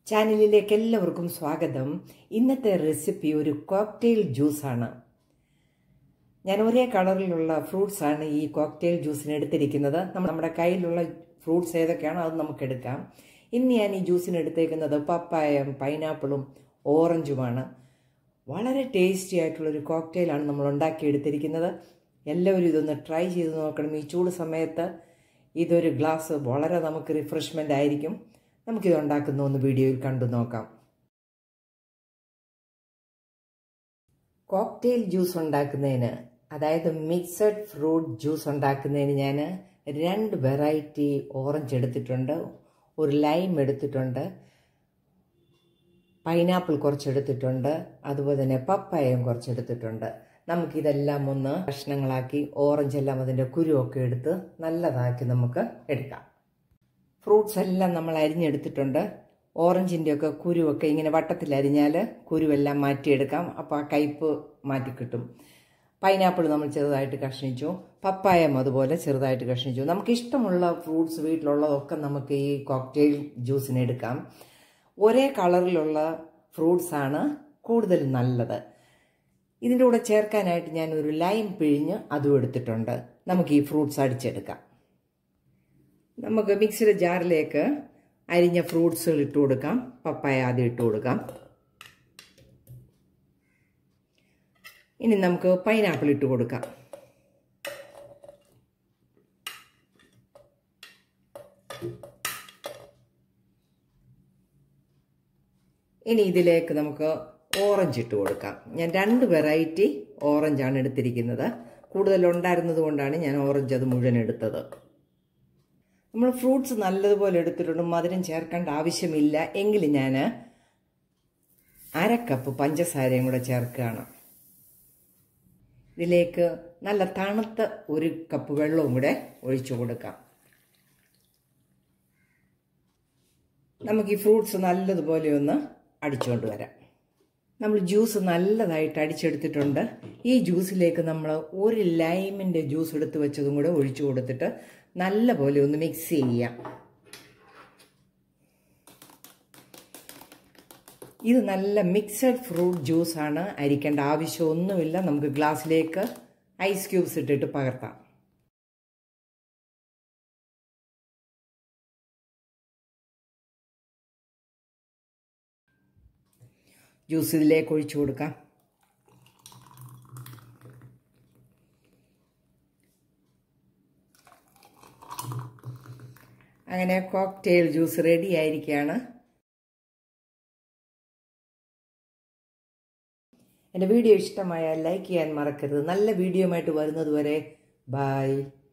ചാനലിലേക്ക് എല്ലാവർക്കും സ്വാഗതം ഇന്നത്തെ റെസിപ്പി ഒരു കോക്ടെയിൽ ജ്യൂസാണ് ഞാൻ ഒരേ കളറിലുള്ള ഫ്രൂട്ട്സാണ് ഈ കോക്ടെയിൽ ജ്യൂസിന് എടുത്തിരിക്കുന്നത് നമ്മൾ നമ്മുടെ കയ്യിലുള്ള ഫ്രൂട്ട്സ് ഏതൊക്കെയാണോ അത് നമുക്ക് എടുക്കാം ഇന്ന് ഞാൻ ഈ ജ്യൂസിന് എടുത്തേക്കുന്നത് പപ്പായം പൈനാപ്പിളും ഓറഞ്ചുമാണ് വളരെ ടേസ്റ്റി ആയിട്ടുള്ളൊരു കോക്ടെയിലാണ് നമ്മൾ ഉണ്ടാക്കിയെടുത്തിരിക്കുന്നത് എല്ലാവരും ഇതൊന്ന് ട്രൈ ചെയ്ത് നോക്കണം ഈ ചൂട് സമയത്ത് ഇതൊരു ഗ്ലാസ് വളരെ നമുക്ക് റിഫ്രഷ്മെൻ്റ് ആയിരിക്കും നമുക്കിത് ഉണ്ടാക്കുന്ന ഒന്ന് വീഡിയോയിൽ കണ്ടു നോക്കാം കോക്ടെയിൽ ജ്യൂസ് ഉണ്ടാക്കുന്നതിന് അതായത് മിക്സഡ് ഫ്രൂട്ട് ജ്യൂസ് ഉണ്ടാക്കുന്നതിന് ഞാൻ രണ്ട് വെറൈറ്റി ഓറഞ്ച് എടുത്തിട്ടുണ്ട് ഒരു ലൈം എടുത്തിട്ടുണ്ട് പൈനാപ്പിൾ കുറച്ചെടുത്തിട്ടുണ്ട് അതുപോലെ തന്നെ പപ്പായം കുറച്ചെടുത്തിട്ടുണ്ട് നമുക്കിതെല്ലാം ഒന്ന് കഷ്ണങ്ങളാക്കി ഓറഞ്ച് എല്ലാം അതിൻ്റെ കുരുവൊക്കെ എടുത്ത് നല്ലതാക്കി നമുക്ക് എടുക്കാം ഫ്രൂട്ട്സ് എല്ലാം നമ്മൾ അരിഞ്ഞെടുത്തിട്ടുണ്ട് ഓറഞ്ചിൻ്റെ ഒക്കെ കുരുവൊക്കെ ഇങ്ങനെ വട്ടത്തിൽ അരിഞ്ഞാൽ കുരുവെല്ലാം മാറ്റിയെടുക്കാം അപ്പോൾ ആ കയ്പ്പ് മാറ്റി കിട്ടും പൈനാപ്പിൾ നമ്മൾ ചെറുതായിട്ട് കഷ്ണിച്ചു പപ്പായം അതുപോലെ ചെറുതായിട്ട് കഷ്ണിച്ചു നമുക്ക് ഇഷ്ടമുള്ള ഫ്രൂട്ട്സ് വീട്ടിലുള്ളതൊക്കെ നമുക്ക് ഈ കോക്ടെയിൽ ജ്യൂസിന് എടുക്കാം ഒരേ കളറിലുള്ള ഫ്രൂട്ട്സാണ് കൂടുതൽ നല്ലത് ഇതിൻ്റെ കൂടെ ചേർക്കാനായിട്ട് ഞാൻ ഒരു ലൈം പിഴിഞ്ഞ് അതും എടുത്തിട്ടുണ്ട് നമുക്ക് ഈ ഫ്രൂട്ട്സ് അടിച്ചെടുക്കാം നമുക്ക് മിക്സിയുടെ ജാറിലേക്ക് അരിഞ്ഞ ഫ്രൂട്ട്സുകൾ ഇട്ട് കൊടുക്കാം പപ്പായ ആദ്യം ഇട്ട് കൊടുക്കാം ഇനി നമുക്ക് പൈനാപ്പിൾ ഇട്ട് കൊടുക്കാം ഇനി ഇതിലേക്ക് നമുക്ക് ഓറഞ്ച് ഇട്ട് കൊടുക്കാം ഞാൻ രണ്ട് വെറൈറ്റി ഓറഞ്ചാണ് എടുത്തിരിക്കുന്നത് കൂടുതൽ ഉണ്ടായിരുന്നത് കൊണ്ടാണ് ഞാൻ ഓറഞ്ച് അത് മുഴുവൻ എടുത്തത് നമ്മൾ ഫ്രൂട്ട്സ് നല്ലതുപോലെ എടുത്തിട്ടുണ്ട് മധുരം ചേർക്കേണ്ട ആവശ്യമില്ല എങ്കിലും ഞാൻ അര കപ്പ് പഞ്ചസാരയും കൂടെ ചേർക്കുകയാണ് ഇതിലേക്ക് നല്ല തണുത്ത ഒരു കപ്പ് വെള്ളവും കൂടെ ഒഴിച്ചു കൊടുക്കാം നമുക്ക് ഈ ഫ്രൂട്ട്സ് നല്ലതുപോലെ ഒന്ന് അടിച്ചുകൊണ്ട് വരാം നമ്മൾ ജ്യൂസ് നല്ലതായിട്ട് അടിച്ചെടുത്തിട്ടുണ്ട് ഈ ജ്യൂസിലേക്ക് നമ്മൾ ഒരു ലൈമിൻ്റെ ജ്യൂസ് എടുത്ത് വെച്ചതും കൂടെ ഒഴിച്ചു കൊടുത്തിട്ട് നല്ല പോലെ ഒന്ന് മിക്സ് ചെയ്യാം ഇത് നല്ല മിക്സഡ് ഫ്രൂട്ട് ജ്യൂസാണ് അരിക്കേണ്ട ആവശ്യമൊന്നുമില്ല നമുക്ക് ഗ്ലാസ്സിലേക്ക് ഐസ് ക്യൂബ്സ് ഇട്ടിട്ട് പകർത്താം ജ്യൂസ് ഇതിലേക്ക് ഒഴിച്ചു കൊടുക്കാം അങ്ങനെ കോക്ടെയിൽ ജ്യൂസ് റെഡി ആയിരിക്കുകയാണ് എൻ്റെ വീഡിയോ ഇഷ്ടമായാൽ ലൈക്ക് ചെയ്യാൻ മറക്കരുത് നല്ല വീഡിയോ ആയിട്ട് വരുന്നത് വരെ ബായ്